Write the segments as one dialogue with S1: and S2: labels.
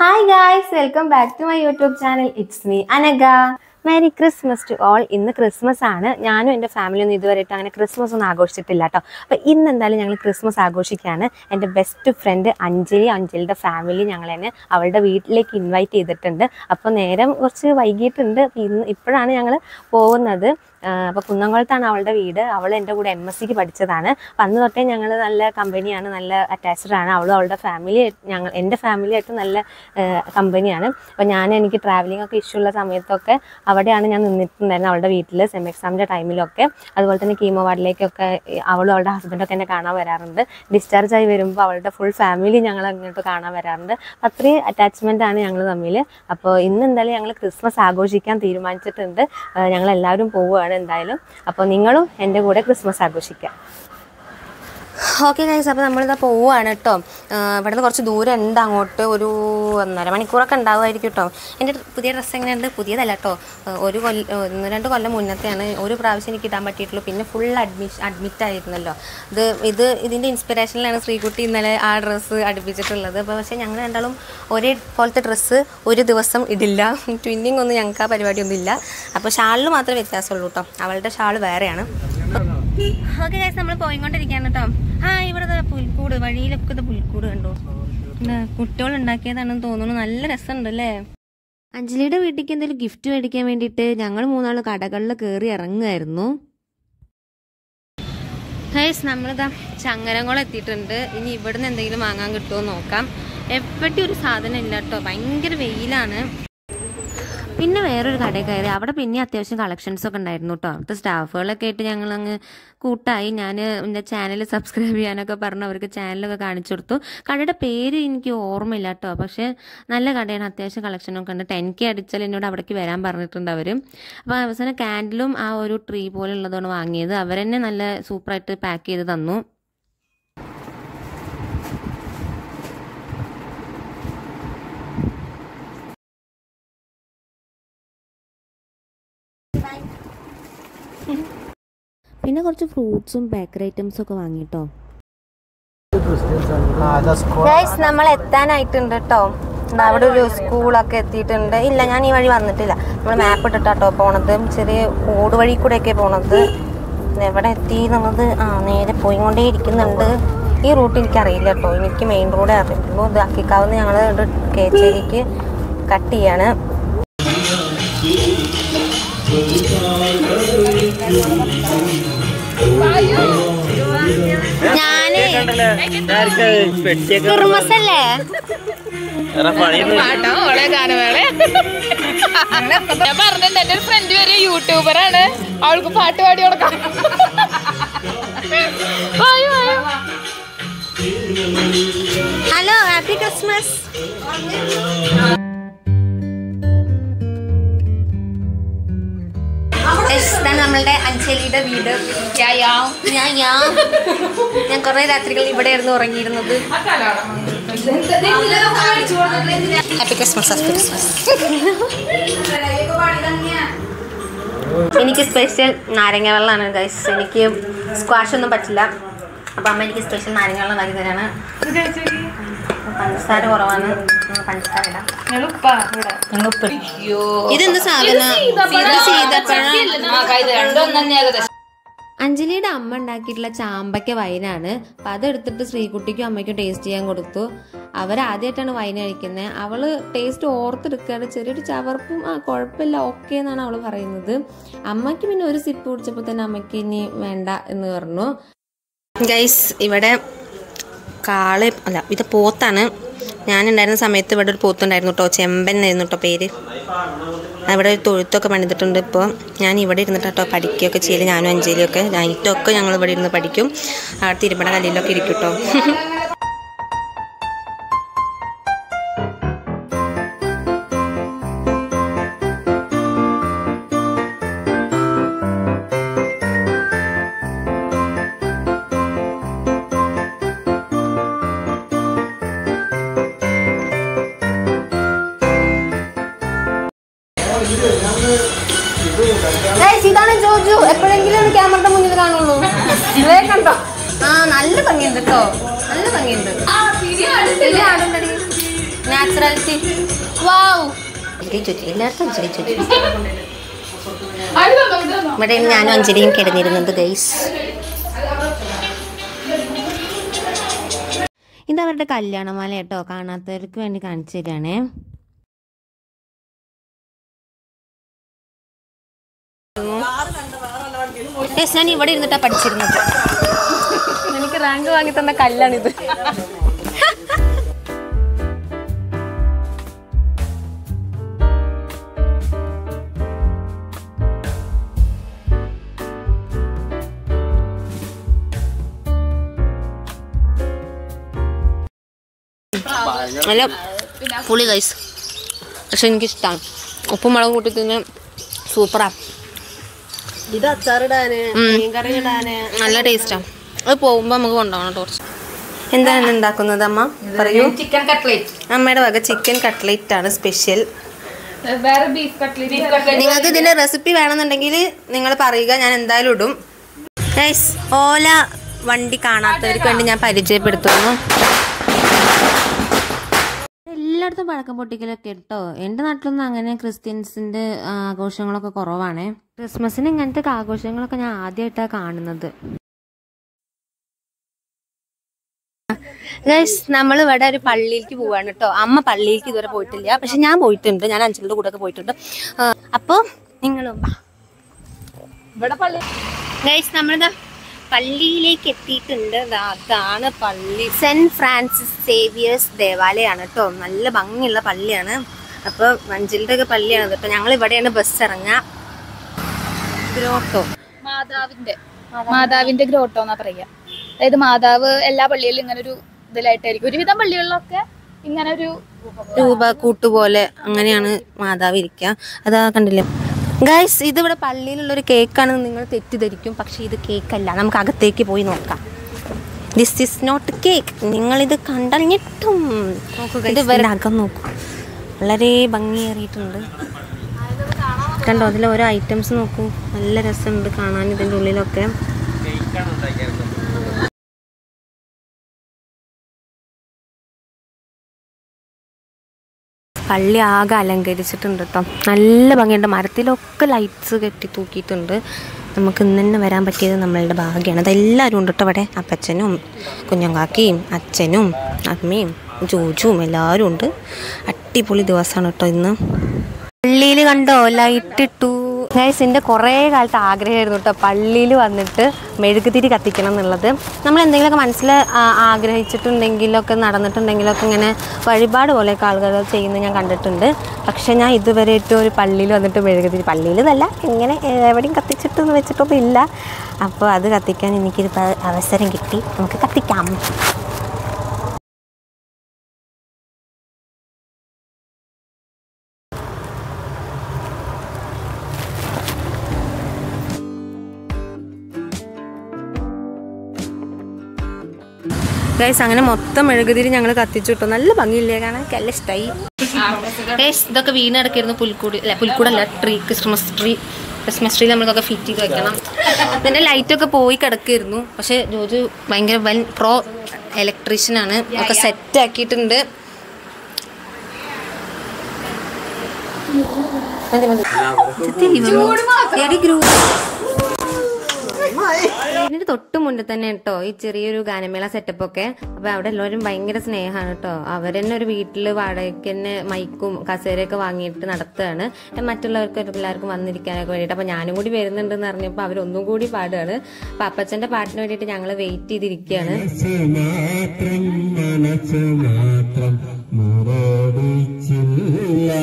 S1: Hi guys welcome back to my YouTube channel it's me Anagha merry Christmas to all ഇന്ന് Christmas ആണ് ഞാനും എൻ്റെ ഫാമിലിയൊന്നും ഇതുവരെയായിട്ട് അങ്ങനെ ക്രിസ്മസ് ഒന്നും ആഘോഷിച്ചിട്ടില്ല കേട്ടോ അപ്പോൾ ഇന്ന് എന്തായാലും ഞങ്ങൾ ക്രിസ്മസ് ആഘോഷിക്കുകയാണ് എൻ്റെ ബെസ്റ്റ് ഫ്രണ്ട് അഞ്ജലി അഞ്ജലിയുടെ ഫാമിലി ഞങ്ങൾ തന്നെ അവളുടെ വീട്ടിലേക്ക് ഇൻവൈറ്റ് ചെയ്തിട്ടുണ്ട് അപ്പോൾ നേരം കുറച്ച് വൈകിട്ടുണ്ട് അപ്പോൾ ഇന്ന് ഇപ്പോഴാണ് ഞങ്ങൾ പോകുന്നത് അപ്പോൾ കുന്നംകുളത്താണ് അവളുടെ വീട് അവൾ എൻ്റെ കൂടെ എം എസ് സിക്ക് പഠിച്ചതാണ് അപ്പം അന്ന് തൊട്ടേ ഞങ്ങൾ നല്ല കമ്പനിയാണ് നല്ല അറ്റാച്ച്ഡ് ആണ് അവളും അവളുടെ ഫാമിലി ഞങ്ങൾ എൻ്റെ ഫാമിലിയായിട്ട് നല്ല കമ്പനിയാണ് അപ്പോൾ ഞാൻ എനിക്ക് ട്രാവലിംഗ് ഒക്കെ ഇഷ്യൂ ഉള്ള സമയത്തൊക്കെ അവിടെയാണ് ഞാൻ നിന്നിട്ടുണ്ടായിരുന്നത് അവളുടെ വീട്ടിൽ സെം എക്സാമിൻ്റെ ടൈമിലൊക്കെ അതുപോലെ തന്നെ കീമോ വാർഡിലേക്കൊക്കെ അവളും അവളുടെ ഹസ്ബൻഡൊക്കെ എന്നെ കാണാൻ വരാറുണ്ട് ഡിസ്ചാർജ് ആയി വരുമ്പോൾ അവളുടെ ഫുൾ ഫാമിലി ഞങ്ങൾ അങ്ങോട്ട് കാണാൻ വരാറുണ്ട് അപ്പം അത്രയും അറ്റാച്ച്മെൻ്റ് ആണ് ഞങ്ങൾ തമ്മിൽ അപ്പോൾ ഇന്ന് എന്തായാലും ഞങ്ങൾ ക്രിസ്മസ് ആഘോഷിക്കാൻ തീരുമാനിച്ചിട്ടുണ്ട് ഞങ്ങൾ എല്ലാവരും പോവുകയാണ് എന്തായാലും അപ്പോൾ നിങ്ങളും എൻ്റെ കൂടെ ക്രിസ്മസ് ആഘോഷിക്കാം ഓക്കെ ഗൈസ് അപ്പോൾ നമ്മളിതാ പോവുകയാണ് കേട്ടോ ഇവിടെ നിന്ന് കുറച്ച് ദൂരം ഉണ്ട് അങ്ങോട്ട് ഒരു ഒന്നര മണിക്കൂറൊക്കെ ഉണ്ടാവുമായിരിക്കും കേട്ടോ എൻ്റെ പുതിയ ഡ്രസ്സ് എങ്ങനെയുണ്ട് പുതിയതല്ല കേട്ടോ ഒരു കൊല്ലം ഒന്ന് രണ്ട് കൊല്ലം മുന്നത്തെയാണ് ഒരു പ്രാവശ്യം എനിക്ക് ഇടാൻ പറ്റിയിട്ടുള്ളൂ പിന്നെ ഫുൾ അഡ്മിഷൻ അഡ്മിറ്റ് ആയിരുന്നല്ലോ ഇത് ഇത് ഇതിൻ്റെ ഇൻസ്പിറേഷനിലാണ് ശ്രീകുട്ടി ഇന്നലെ ആ ഡ്രസ്സ് അടുപ്പിച്ചിട്ടുള്ളത് അപ്പോൾ പക്ഷേ ഞങ്ങൾ രണ്ടാളും ഒരേ പോലത്തെ ഡ്രസ്സ് ഒരു ദിവസം ഇടില്ല ട്വിന്നിങ് ഒന്നും ഞങ്ങൾക്ക് ആ പരിപാടിയൊന്നും ഇല്ല അപ്പോൾ ഷാളിൽ മാത്രമേ വ്യത്യാസമുള്ളൂ കേട്ടോ അവളുടെ ഷാൾ വേറെയാണ് ഓക്കെ ഗൈസ് നമ്മൾ പോയിക്കൊണ്ടിരിക്കുകയാണ് കേട്ടോ ആ ഇവിടെ പുൽക്കൂട് വഴിയിലൊക്കെ ഇത് പുൽക്കൂട് കണ്ടോ കുട്ടികൾ ഉണ്ടാക്കിയതാണെന്ന് തോന്നുന്നു നല്ല രസമുണ്ട് അല്ലേ അഞ്ജലിയുടെ വീട്ടിലേക്ക് എന്തെങ്കിലും ഗിഫ്റ്റ് മേടിക്കാൻ വേണ്ടിയിട്ട് ഞങ്ങൾ മൂന്നാൾ കടകളിൽ കയറി ഇറങ്ങുമായിരുന്നു ഗൈസ് നമ്മളിതാ ചങ്ങരംകുളം എത്തിയിട്ടുണ്ട് ഇനി ഇവിടുന്ന് എന്തെങ്കിലും വാങ്ങാൻ കിട്ടുമോ നോക്കാം എവിടെ ഒരു സാധനം ഇല്ല കേട്ടോ ഭയങ്കര വെയിലാണ് പിന്നെ വേറൊരു കടയിൽ കയറി അവിടെ പിന്നെ അത്യാവശ്യം കളക്ഷൻസ് ഒക്കെ ഉണ്ടായിരുന്നു കേട്ടോ അവിടുത്തെ സ്റ്റാഫുകളൊക്കെ ആയിട്ട് ഞങ്ങൾ അങ്ങ് കൂട്ടായി ഞാൻ എൻ്റെ ചാനൽ സബ്സ്ക്രൈബ് ചെയ്യാനൊക്കെ പറഞ്ഞു അവർക്ക് ചാനലൊക്കെ കാണിച്ചു കൊടുത്തു കടയുടെ പേര് എനിക്ക് ഓർമ്മയില്ല കേട്ടോ പക്ഷേ നല്ല കടയാണ് അത്യാവശ്യം കളക്ഷനൊക്കെ ഉണ്ട് ടെൻ കെ അടിച്ചാൽ എന്നോട് അവിടേക്ക് വരാൻ പറഞ്ഞിട്ടുണ്ട് അവർ അപ്പോൾ അവസാനം കാൻഡിലും ആ ഒരു ട്രീ പോലെ ഉള്ളതാണ് വാങ്ങിയത് അവരെന്നെ നല്ല സൂപ്പറായിട്ട് പാക്ക് ചെയ്ത് തന്നു പിന്നെ കുറച്ച് ഫ്രൂട്ട്സും ബേക്കറി ഐറ്റംസും ഒക്കെ വാങ്ങിട്ടോ ഗൈസ് നമ്മൾ എത്താനായിട്ടുണ്ട് കേട്ടോ അവിടെ ഒരു സ്കൂളൊക്കെ എത്തിയിട്ടുണ്ട് ഇല്ല ഞാൻ ഈ വഴി വന്നിട്ടില്ല നമ്മൾ മാപ്പ് ഇട്ടിട്ടാട്ടോ പോണത് ചെറിയ ഓട് വഴി കൂടെയൊക്കെ പോണത് എവിടെ എത്തി എന്നുള്ളത് ആ നേരെ പോയിക്കൊണ്ടേ ഇരിക്കുന്നുണ്ട് ഈ റൂട്ട് എനിക്കറിയില്ല കേട്ടോ എനിക്ക് മെയിൻ റോഡേ അറിയുള്ളൂ ഇത് അക്കിക്കാവുന്ന ഞങ്ങൾ കേച്ചേരിക്ക് കട്ട് ചെയ്യാണ് ഞാന് കുറുമസല്ലേ
S2: പാട്ടോ ഓളെ ഗാനമേള ഞാൻ പറഞ്ഞിട്ടുണ്ട് എന്റെ ഒരു ഫ്രണ്ട് വരെ യൂട്യൂബറാണ് അവൾക്ക് പാട്ട് പാടി കൊടുക്കാം വായോ, വായോ.
S1: ഹലോ ഹാപ്പി ക്രിസ്മസ് ഇതാണ് നമ്മളുടെ അഞ്ജലിയുടെ വീട്
S2: യാ, യാ.
S1: ഞാൻ ഞാൻ ഞാൻ കുറെ രാത്രികൾ ഇവിടെ ആയിരുന്നു ഉറങ്ങിയിരുന്നത് ഹാപ്പി ക്രിസ്മസ് ഹാപ്പി ക്രിസ്മസ് എനിക്ക് സ്പെഷ്യൽ നാരങ്ങ വെള്ളമാണ് ഗൈസ് എനിക്ക് സ്ക്വാഷ് ഒന്നും പറ്റില്ല അപ്പം അമ്മ എനിക്ക് സ്പെഷ്യൽ നാരങ്ങ വെള്ളം ഉണ്ടാക്കി തരാണ് പഞ്ചസാര കുറവാണ് നമുക്ക് പഞ്ചസാര ഇടാം ഇതെന്ത് സാധനം ഇത് സീതപ്പഴം
S2: ആ, കൈ ഇത് രണ്ടും ഒന്ന് തന്നെ ഏകദേശം
S1: അഞ്ജലിയുടെ അമ്മ ഉണ്ടാക്കിയിട്ടുള്ള ചാമ്പയ്ക്ക വൈനാണ് അപ്പം അതെടുത്തിട്ട് ശ്രീകുട്ടിക്കും അമ്മയ്ക്കും ടേസ്റ്റ് ചെയ്യാൻ കൊടുത്തു അവരാദ്യമായിട്ടാണ് വൈൻ കഴിക്കുന്നത് അവള് ടേസ്റ്റ് ഓർത്തെടുക്കുകയാണ് ചെറിയൊരു ചവർപ്പും ആ കുഴപ്പമില്ല ഓക്കെ എന്നാണ് അവൾ പറയുന്നത് അമ്മയ്ക്ക് പിന്നെ ഒരു സിപ്പ് കുടിച്ചപ്പോൾ തന്നെ അമ്മയ്ക്ക് ഇനി വേണ്ട എന്ന് പറഞ്ഞു ഗൈസ് ഇവിടെ കാള് അല്ല ഇത് പോത്താണ് ഞാനുണ്ടായിരുന്ന സമയത്ത് ഇവിടെ ഒരു പോത്തുണ്ടായിരുന്നു കേട്ടോ ചെമ്പൻ ആയിരുന്നു കേട്ടോ പേര് അവിടെ ഒരു തൊഴുത്തൊക്കെ പണിതിട്ടുണ്ട് ഇപ്പോൾ ഞാൻ ഇവിടെ ഇരുന്നിട്ട് കേട്ടോ പഠിക്കുകയൊക്കെ ചെയ്യല് ഞാനും അഞ്ജലിയൊക്കെ നൈറ്റൊക്കെ ഞങ്ങൾ ഇവിടെ ഇരുന്ന് പഠിക്കും അവിടെ തിരുപ്പട കല്ലിലൊക്കെ ഇരിക്കും കേട്ടോ ഇതാണ് ജോജു എപ്പോഴെങ്കിലും ക്യാമറയുടെ മുന്നിൽ കാണുള്ളൂ കണ്ടോ ആ നല്ല ഭംഗിയുണ്ട് കേട്ടോ നല്ല ഭംഗിയുണ്ട് ഇതിൽ ആടുണ്ടടി നാച്ചുറാലിറ്റി
S2: വാവ്
S1: അഞ്ജലി ചുറ്റി എല്ലായിടത്തും അഞ്ജലി ചുറ്റി ഇവിടെ ഞാനും അഞ്ജലിയും കിടന്നിരുന്നത് ഗൈസ് ഇത് അവരുടെ കല്യാണമാല കേട്ടോ കാണാത്തവർക്ക് വേണ്ടി കാണിച്ചു തരാണേ യെസ് ഞാൻ ഇവിടെ ഇരുന്നിട്ടാ പഠിച്ചിരുന്നത് എനിക്ക് റാങ്ക് വാങ്ങി തന്ന കല്ലാണിത് നല്ല പുളി കൈസ് പക്ഷെ എനിക്കിഷ്ടമാണ് ഉപ്പും മുളകും കൂട്ടി തിന്ന് സൂപ്പറാ
S3: ഇത് അച്ചാറിടാന്
S1: ഉം.
S3: മീൻകറി ഇടാന്
S1: നല്ല ടേസ്റ്റാണ് അത് പോകുമ്പോൾ നമുക്ക് കൊണ്ടുപോകണം ടോർച്ച് എന്താണ് ഉണ്ടാക്കുന്നത് അമ്മ പറയൂ
S2: ചിക്കൻ കട്ട്ലേറ്റ്
S1: അമ്മയുടെ വക ചിക്കൻ കട്ട്ലേറ്റ് ആണ് സ്പെഷ്യൽ
S2: വേറെ ബീഫ് കട്ട്ലേറ്റ്
S1: നിങ്ങൾക്ക് ഇതിന്റെ റെസിപ്പി വേണമെന്നുണ്ടെങ്കിൽ നിങ്ങൾ പറയുക ഞാൻ എന്തായാലും ഇടും ഗൈസ് ഓല വണ്ടി കാണാത്തവർക്ക് വേണ്ടി ഞാൻ പരിചയപ്പെടുത്തുന്നു എല്ലായിടത്തും പഴക്കം പൊട്ടിക്കലൊക്കെ കേട്ടോ എൻ്റെ നാട്ടിലൊന്നും അങ്ങനെ ക്രിസ്ത്യൻസിൻ്റെ ആഘോഷങ്ങളൊക്കെ കുറവാണേ ക്രിസ്മസിന് ഇങ്ങനത്തെ ആഘോഷങ്ങളൊക്കെ ഞാൻ ആദ്യമായിട്ടാണ് കാണുന്നത് ഗൈസ് നമ്മൾ ഇവിടെ ഒരു പള്ളിയിലേക്ക് പോവാണ് കേട്ടോ അമ്മ പള്ളിയിലേക്ക് ഇതുവരെ പോയിട്ടില്ല പക്ഷെ ഞാൻ പോയിട്ടുണ്ട് ഞാൻ അഞ്ചലിൻ്റെ കൂടെ ഒക്കെ പോയിട്ടുണ്ട് അപ്പോൾ നിങ്ങളും വാ
S2: ഇവിടെ പള്ളി
S1: ഗൈസ് നമ്മളിതാ പള്ളിയിലേക്ക് എത്തിയിട്ടുണ്ട് ദാ അതാണ് പള്ളി സെന്റ് ഫ്രാൻസിസ് സേവിയേഴ്സ് ദേവാലയമാണ് കേട്ടോ നല്ല ഭംഗിയുള്ള പള്ളിയാണ് അപ്പോൾ മഞ്ചലിൻ്റെ ഒക്കെ പള്ളിയാണ് ഇപ്പം ഞങ്ങൾ ഇവിടെയാണ് ബസ് ഇറങ്ങുക ഗ്രോട്ടോ
S2: മാതാവിന്റെ മാതാവിന്റെ ഗ്രോട്ടോ എന്നാ പറയാ അതായത് മാതാവ് എല്ലാ പള്ളിയിലും ഇങ്ങനെ ഒരു ഇതിലായിട്ടായിരിക്കും ഒരുവിധം പള്ളികളിലൊക്കെ ഇങ്ങനെ ഒരു
S1: രൂപ കൂട്ടുപോലെ അങ്ങനെയാണ് മാതാവ് ഇരിക്കുക അതാ കണ്ടില്ലേ ഗൈസ് ഇതിവിടെ പള്ളിയിലുള്ള ഒരു കേക്കാണെന്ന് നിങ്ങൾ തെറ്റിദ്ധരിക്കും പക്ഷേ ഇത് കേക്കല്ല നമുക്ക് അകത്തേക്ക് പോയി നോക്കാം ദിസ് ഇസ് നോട്ട് കേക്ക് നിങ്ങളിത് കണ്ടാൽ ഞെട്ടും ഇത് ഇവരുടെ അകം നോക്കൂ വളരെ ഭംഗിയേറിയിട്ടുണ്ട് കണ്ടോ അതിൽ ഓരോ ഐറ്റംസ് നോക്കൂ നല്ല രസമുണ്ട് കാണാൻ ഇതിൻ്റെ ഉള്ളിലൊക്കെ പള്ളി ആകെ അലങ്കരിച്ചിട്ടുണ്ട് കേട്ടോ നല്ല ഭംഗിയുണ്ട് മരത്തിലൊക്കെ ലൈറ്റ്സ് കെട്ടി തൂക്കിയിട്ടുണ്ട് നമുക്ക് ഇന്ന് തന്നെ വരാൻ പറ്റിയത് നമ്മളുടെ ഭാഗ്യമാണ് അതെല്ലാവരും ഉണ്ട് കേട്ടോ ഇവിടെ അപ്പച്ചനും കുഞ്ഞങ്കാക്കിയും അച്ഛനും അമ്മയും ജോജുവും എല്ലാവരും ഉണ്ട് അടിപൊളി ദിവസമാണ് കേട്ടോ ഇന്ന് പള്ളിയിൽ കണ്ടോ ലൈറ്റ് ഇട്ടു ഗൈസ് എൻ്റെ കുറേ കാലത്ത് ആഗ്രഹമായിരുന്നു കേട്ടോ പള്ളിയിൽ വന്നിട്ട് മെഴുകുതിരി കത്തിക്കണം എന്നുള്ളത് നമ്മൾ എന്തെങ്കിലുമൊക്കെ മനസ്സിൽ ആ- ആഗ്രഹിച്ചിട്ടുണ്ടെങ്കിലൊക്കെ നടന്നിട്ടുണ്ടെങ്കിലൊക്കെ ഇങ്ങനെ വഴിപാട് പോലെയൊക്കെ ആളുകൾ ചെയ്യുന്നത് ഞാൻ കണ്ടിട്ടുണ്ട് പക്ഷേ ഞാൻ ഇതുവരെ ഏറ്റവും ഒരു പള്ളിയിൽ വന്നിട്ട് മെഴുകുതിരി പള്ളിയിൽ നിന്നല്ല ഇങ്ങനെ എവിടെയും കത്തിച്ചിട്ടൊന്നും വെച്ചിട്ടൊന്നും ഇല്ല അപ്പോൾ അത് കത്തിക്കാൻ എനിക്കൊരു പ- അവസരം കിട്ടി നമുക്ക് കത്തിക്കാം ഗൈസ് അങ്ങനെ മൊത്തം മെഴുകുതിരി ഞങ്ങൾ കത്തിച്ചു കിട്ടും നല്ല ഭംഗിയില്ലേ കാണാൻ എനിക്ക് നല്ല ഇഷ്ടമായി ഗൈസ് ഇതൊക്കെ വീണ് കിടക്കായിരുന്നു പുൽക്കൂട് അല്ല പുൽക്കൂടല്ല tree Christmas tree Christmas tree നമ്മൾക്കൊക്കെ ഫിറ്റ് ചെയ്ത് വെക്കണം ഇതിൻ്റെ ലൈറ്റൊക്കെ പോയി കിടക്കായിരുന്നു പക്ഷേ ജോജു ഭയങ്കര വൻ പ്രോ ഇലക്ട്രീഷ്യനാണ് ഒക്കെ സെറ്റ് ആക്കിയിട്ടുണ്ട് മതി, മതി. ഇത് എടി ഗ്രൂ- ഇതിന്റെ തൊട്ട് മുന്നിൽ തന്നെ കേട്ടോ ഈ ചെറിയൊരു ഗാനമേള സെറ്റപ്പ് ഒക്കെ അപ്പൊ അവിടെ എല്ലാവരും ഭയങ്കര സ്നേഹമാണ് കേട്ടോ അവരെന്നെ ഒരു വീട്ടില് വാടകയ്ക്ക് തന്നെ മൈക്കും കസേരയൊക്കെ വാങ്ങിയിട്ട് നടത്തുകയാണ് എന്നിട്ട് മറ്റുള്ളവർക്ക് എല്ലാവർക്കും വന്നിരിക്കാനൊക്കെ വേണ്ടിയിട്ട് അപ്പൊ ഞാനും കൂടി വരുന്നുണ്ടെന്ന് അറിഞ്ഞപ്പോൾ അവരൊന്നും കൂടി പാടുകയാണ് അപ്പൊ അപ്പച്ചന്റെ പാട്ടിന് വേണ്ടിയിട്ട് ഞങ്ങൾ വെയിറ്റ് ചെയ്തിരിക്കുകയാണ്
S4: മനസ്സ് മാത്രം മനസ്സ് മാത്രം മുരടിച്ചില്ല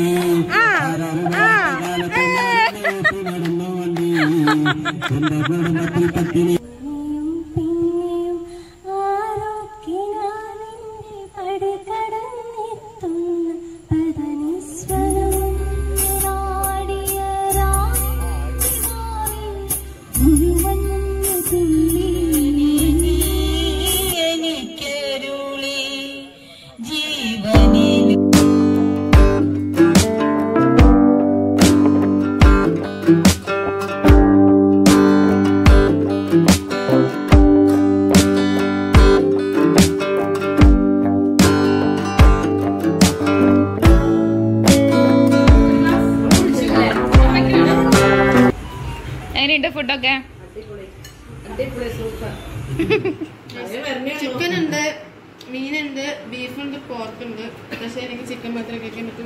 S4: നടന്നു വണ്ടി എന്റെ കുടുംബത്തിൽ പട്ടിണി
S5: പിന്നെയും ആരോഗ്യനാനിന്റെ പടികടന്നെത്തുന്ന പതനിസ്വരം നാടിയ രാത്രിമാറിൽ മുഴുവന്നു തുള്ളി എനിക്കരുളി ജീവനിൽ
S3: ചിക്കൻ ഉണ്ട് മീനുണ്ട് ബീഫുണ്ട് പോർക്കുണ്ട് പക്ഷേ എനിക്ക് ചിക്കൻ മാത്രമേ കഴിക്കാൻ പറ്റൂ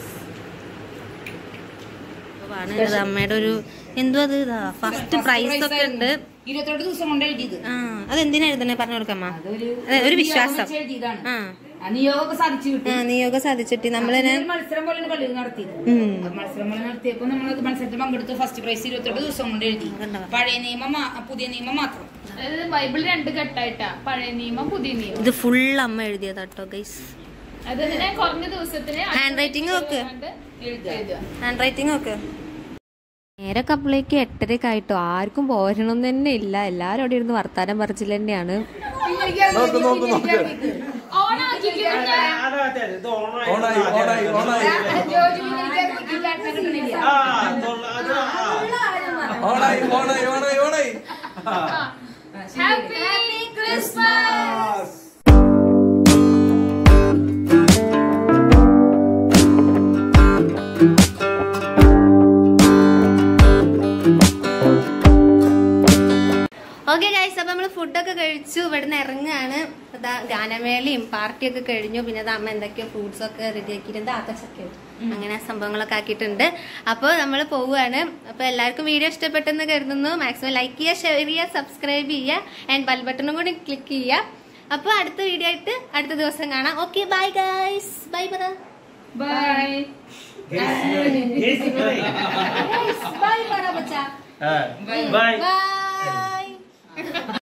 S1: ഇത് അമ്മയുടെ ഒരു എന്തോ അത് ഇതാ ഫസ്റ്റ് പ്രൈസ് ഒക്കെ ഉണ്ട്
S6: ഇരുപത്തെട്ട് ദിവസം കൊണ്ട് എഴുതിയത്
S1: ആ അതെന്തിനാ എഴുതണേ പറഞ്ഞു കൊടുക്കമ്മ
S6: അതൊരു
S1: അതെ, ഒരു വിശ്വാസം
S6: വെച്ച് എഴുതിയതാണ്
S1: ആ
S6: ആ നിയോഗമൊക്കെ സാധിച്ചു കിട്ടി
S1: ആ നിയോഗം സാധിച്ചിട്ട് നമ്മളതിനെ
S6: ഒരു മത്സരം പോലെയാണ് കളി നടത്തിയത്
S1: ഉം.
S6: ആ മത്സരം പോലെ നടത്തിയപ്പോ നമ്മളത് മത്സരത്തിൽ പങ്കെടുത്ത് ഫസ്റ്റ് പ്രൈസ് ഇരുപത്തെട്ട് ദിവസം കൊണ്ട് എഴുതി പഴയ നിയമം മാ- പുതിയ നിയമം മാത്രം
S2: അതായത് ബൈബിൾ രണ്ട് ഘട്ടമായിട്ടാ പഴയ നിയമം പുതിയ നിയമം
S1: ഇത് ഫുൾ അമ്മ എഴുതിയതാട്ടോ ഗൈസ്
S2: അതിനെ കുറഞ്ഞ ദിവസത്തിന്
S1: ഹാൻഡ് റൈറ്റിംഗ് ഒക്കെ
S2: എഴുതുക
S1: ഹാൻഡ് റൈറ്റിംഗ് ഒക്കെ നേരെ കപ്പിളേക്ക് എട്ടരക്ക് ആയിട്ടോ ആർക്കും പോരണം തന്നെ ഇല്ല എല്ലാരും അവിടെ ഇരുന്ന് വർത്താനം പറിച്ചില്ല തന്നെയാണ്
S7: ഓണായി ഓണായി ഓണായി ഓണായി ഓണായി ഓണായി ഓണായി
S2: ഹാപ്പി ക്രിസ്മസ്
S1: ഓക്കെ ഗൈസ് അപ്പൊ നമ്മള് ഫുഡൊക്കെ കഴിച്ചു ഇവിടുന്ന് ഇറങ്ങാണ് ഇതാ ഗാനമേളയും പാർട്ടിയൊക്കെ കഴിഞ്ഞു പിന്നെ അത് അമ്മ എന്തൊക്കെയോ ഫ്രൂട്ട്സ് ഒക്കെ റെഡി ആക്കിയിട്ടുണ്ട് ആത്തച്ചക്കയോ അങ്ങനെ സംഭവങ്ങളൊക്കെ ആക്കിയിട്ടുണ്ട് അപ്പോൾ നമ്മൾ പോവുകയാണ് അപ്പൊ എല്ലാവർക്കും വീഡിയോ ഇഷ്ടപ്പെട്ടെന്ന് കരുതുന്നു മാക്സിമം ലൈക്ക് ചെയ്യുക ഷെയർ ചെയ്യുക സബ്സ്ക്രൈബ് ചെയ്യുക ആൻഡ് ബെൽ ബട്ടണും കൂടി ക്ലിക്ക് ചെയ്യുക അപ്പോൾ അടുത്ത വീഡിയോ ആയിട്ട് അടുത്ത ദിവസം കാണാം ഓക്കെ ബൈ ഗൈസ് ബൈ പറ
S2: ബൈ
S1: ബൈ പറ ബച്ചാ
S8: ബൈ
S1: ബൈ